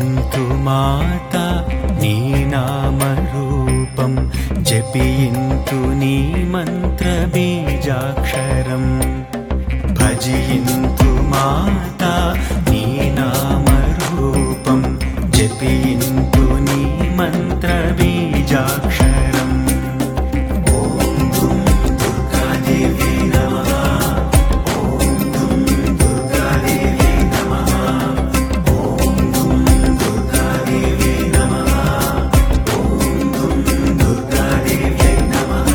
భజింతు మాత నీ నామరూపం జపింతు నీ మంత్ర బీజాక్షరం భజింతు మాత నీ నామరూపం జపింతు నీ మంత్ర బీజాక్షరం ఓం దుం దుర్గాదేవి నమః ఓం దుం దుర్గాదేవి నమః ఓం దుం దుర్గాదేవి నమః ఓం దుం దుర్గాదేవి నమః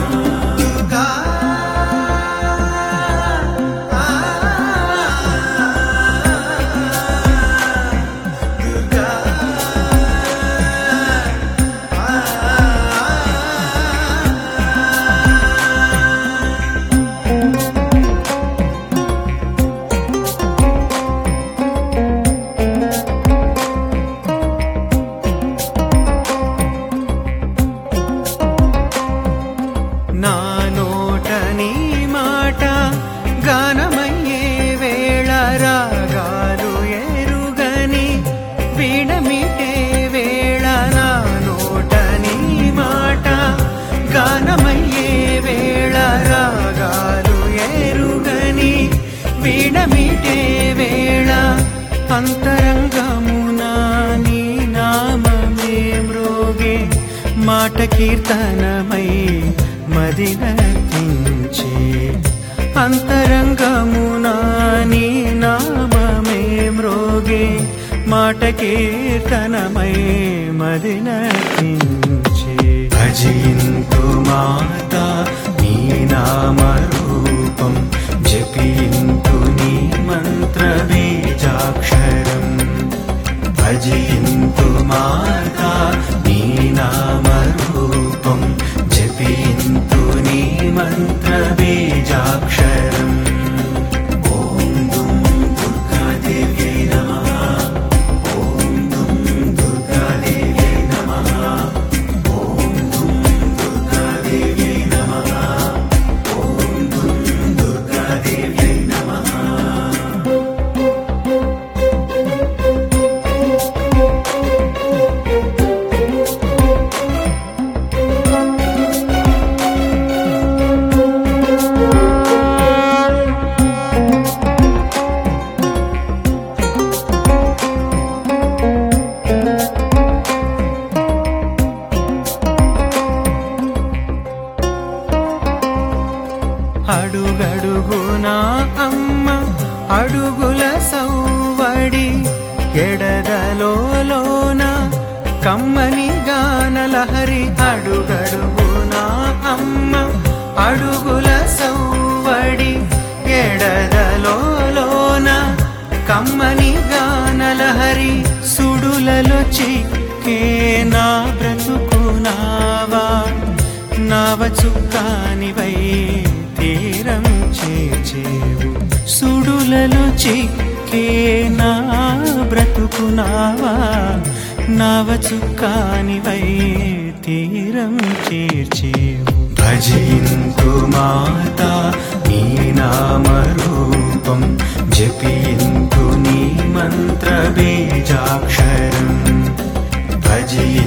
నా నోట నీ మాట గానమయ్యే వేళ రాగాలు ఎరుగని వీడమిటే వేళ నా నోట నీ మాట గానమయ్యే వేళ రాగాలు ఎరుగని వీడమిటే వేళ అంతరంగమున నీ నామమే మ్రోగే మాట కీర్తనమై మదినర్తించే అంతరంగమున నీ నామమే మ్రోగే మాట కీర్తనమై మదినర్తించే భజింతు మాత నీ నామరూపం జపింతు నీ మంత్ర బీజాక్షరం భజింతు మాతా నీ నామరూపం జపింతు నీ మంత్ర బీజాక్షరం ఓం దుం దుర్గాదేవ్యై నమః ఓం దుం దుర్గాదేవ్యై నమః ఓం దుం దుర్గాదేవ్యై నమః ఓం దుం దుర్గాదేవ్యై నమః అడుగడుగునా అమ్మ అడుగుల సౌవడి ఎడదలోన కమ్మని గానలహరి అడుగడుగునా అమ్మ అడుగుల సౌవడి ఎడదలోన కమ్మని గానలహరి సుడులలో చిక్కే నా బ్రతుకునావా నావ చుక్కానివై తీరం చేచేవు సుడులలో చిక్కే నా బ్రతుకునావా నావ చుక్కానివై తీరం చేర్చేవు భజింతు మాత నీ నామరూపం జపింతు నీ మంత్ర బీజాక్షరం భజింతు